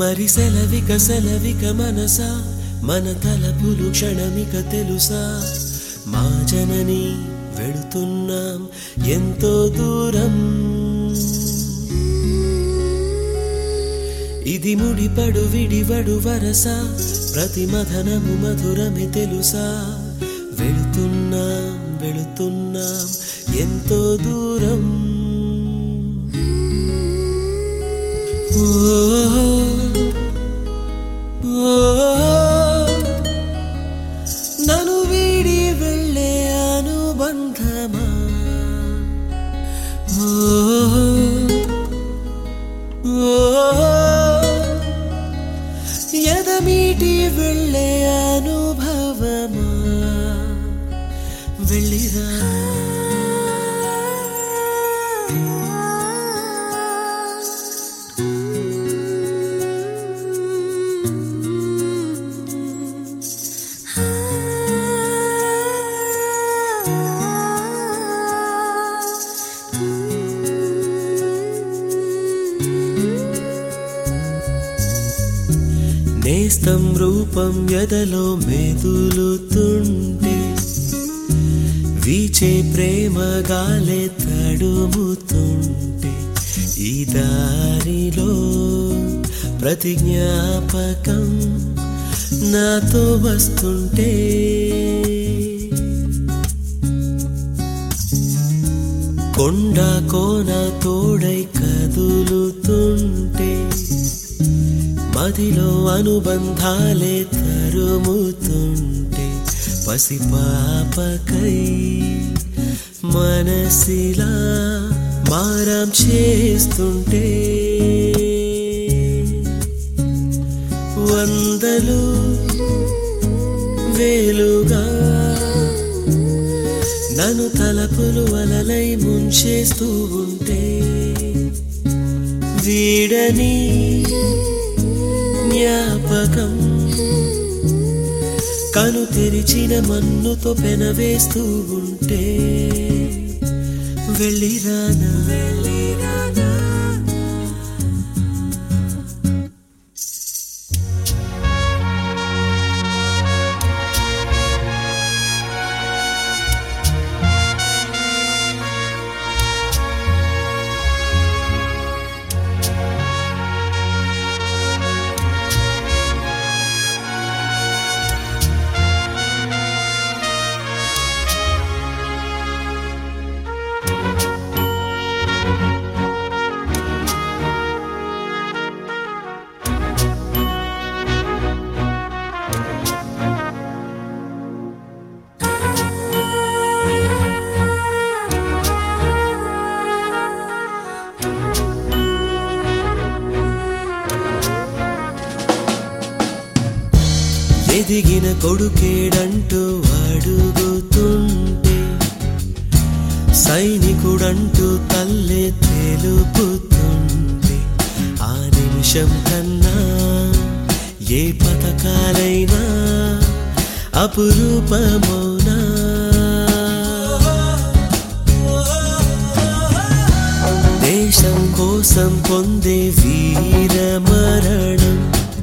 మరి సెలవిక సెలవిక మనసా మన తలపులు క్షణమిక తెలుసా మా జనని వెళుతున్నాం ఎంతో దూరం ఇది ముడిపడు విడివడు వరస ప్రతి మధనము మధురమే తెలుసా వెళుతున్నాం వెళుతున్నాం ఎంతో దూరం ఓ ఓ నన్ను వీడి వెళ్ళే అనుబంధమా ఓ ఓ ఎదమీటి వెళ్ళే అనుభవమా వెళ్ళిరా నేస్తం రూపం ఎదలో మెదులుతుంటే వీచే ప్రేమ గాలే తడుముతుంటే ఈ దారిలో ప్రతి జ్ఞాపకం నాతో వస్తుంటే కొండ కోన తోడై కదులుతుంటే మదిలో అనుబంధాలే తరుముతుంటే పసిపాపకై మనసిలా మారం చేస్తుంటే వందలు వేలుగా నన్ను తలపులు అలలై ముంచేస్తూ ఉంటే వీడని జ్ఞాపకం కను తెరిచిన మన్నుతో పెనవేస్తూ ఉంటే వెళ్ళిరానా ఎదిగిన కొడుకేడంటూ అడుగుతుంటే సైనికుడంటూ తల్లే తెలుపుతుంటే ఆ నిమిషం కన్నా ఏ పథకాలైనా అపురూపమౌనా దేశం కోసం పొందే వీర మరణం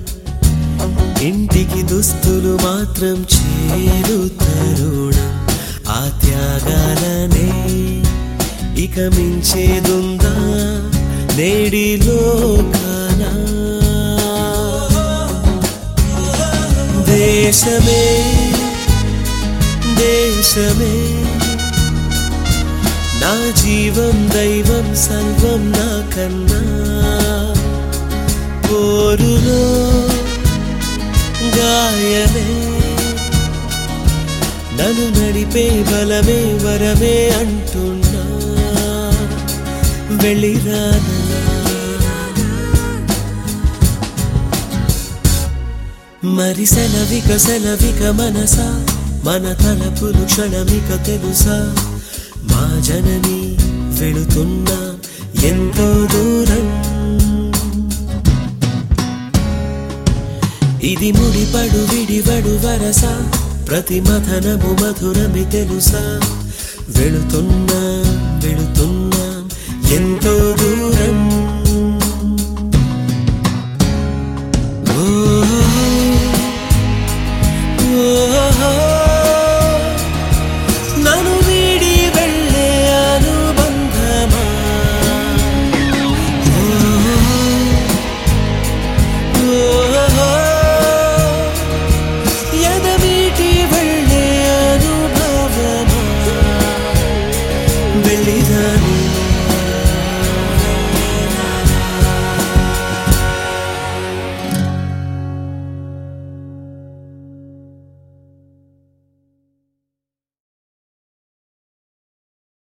ఇంటికి దుస్తులు మాత్రం చేరు తరుణం ఆ త్యాగాలనే ఇక మించేదుందా నేడిలోకాన దేశమే దేశమే నా జీవం దైవం సర్వం నా కన్నా పోరులో గాయమే నన్ను నడిపే బలమే వరమే అంటున్నా వెళ్ళిరానా మరి సెలవిక సెలవిక మనసా మన తలపులు క్షణమిక తెలుసా మా జనని వెళుతున్నా ఎంతో దూరం ఇది ముడిపడు విడివడు వరస ప్రతి మథనము మధురమి తెలుసా వెళుతున్నా వెళుతున్నా ఎంతో దూరం